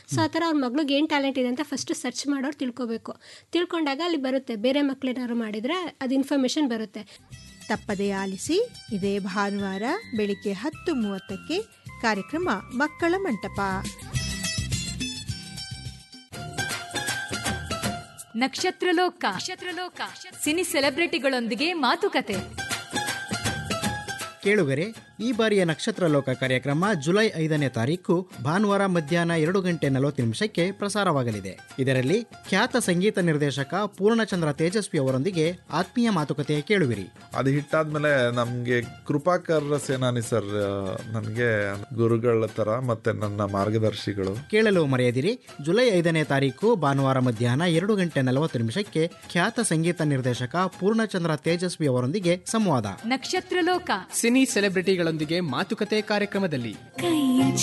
so ಆ ಥರ ಅವ್ರ ಮಗ್ಳಿಗೆ ಏನು ಟ್ಯಾಲೆಂಟ್ ಇದೆ ಅಂತ ಫಸ್ಟ್ ಸರ್ಚ್ ಮಾಡೋರು ತಿಳ್ಕೊಬೇಕು ತಿಳ್ಕೊಂಡಾಗ ಅಲ್ಲಿ ಬರುತ್ತೆ ಬೇರೆ ಮಕ್ಳೇನಾದ್ರು ಮಾಡಿದರೆ ಅದು ಇನ್ಫಾರ್ಮೇಷನ್ ಬರುತ್ತೆ ತಪ್ಪದೇ ಆಲಿಸಿ ಇದೇ ಭಾನುವಾರ ಬೆಳಿಗ್ಗೆ ಹತ್ತು ಮೂವತ್ತಕ್ಕೆ ಕಾರ್ಯಕ್ರಮ ಮಕ್ಕಳ ಮಂಟಪ ನಕ್ಷತ್ರಲೋಕ ನಕ್ಷತ್ರಲೋಕ ಸಿನಿ ಸೆಲೆಬ್ರಿಟಿಗಳೊಂದಿಗೆ ಮಾತುಕತೆ ಕೇಳುಗರೆ ಈ ಬಾರಿಯ ನಕ್ಷತ್ರ ಲೋಕ ಕಾರ್ಯಕ್ರಮ ಜುಲೈ ಐದನೇ ತಾರೀಕು ಭಾನುವಾರ ಮಧ್ಯಾಹ್ನ ಎರಡು ಗಂಟೆ ನಲವತ್ತು ನಿಮಿಷಕ್ಕೆ ಪ್ರಸಾರವಾಗಲಿದೆ ಇದರಲ್ಲಿ ಖ್ಯಾತ ಸಂಗೀತ ನಿರ್ದೇಶಕ ಪೂರ್ಣಚಂದ್ರ ತೇಜಸ್ವಿ ಅವರೊಂದಿಗೆ ಆತ್ಮೀಯ ಮಾತುಕತೆ ಕೇಳುವಿರಿ ಅದು ಹಿಟ್ಟಾದ್ಮೇಲೆ ನಮ್ಗೆ ಕೃಪಾಕರ್ ಸೇನಾನಿ ಸರ್ ನನಗೆ ಗುರುಗಳ ತರ ಮತ್ತೆ ನನ್ನ ಮಾರ್ಗದರ್ಶಿಗಳು ಕೇಳಲು ಮರೆಯದಿರಿ ಜುಲೈ ಐದನೇ ತಾರೀಕು ಭಾನುವಾರ ಮಧ್ಯಾಹ್ನ ಎರಡು ಗಂಟೆ ನಲವತ್ತು ನಿಮಿಷಕ್ಕೆ ಖ್ಯಾತ ಸಂಗೀತ ನಿರ್ದೇಶಕ ಪೂರ್ಣಚಂದ್ರ ತೇಜಸ್ವಿ ಅವರೊಂದಿಗೆ ಸಂವಾದ ನಕ್ಷತ್ರಲೋಕ ಸಿನಿ ಸೆಲೆಬ್ರಿಟಿಗಳೊಂದಿಗೆ ಮಾತುಕತೆ ಕಾರ್ಯಕ್ರಮದಲ್ಲಿ ಕೈಯ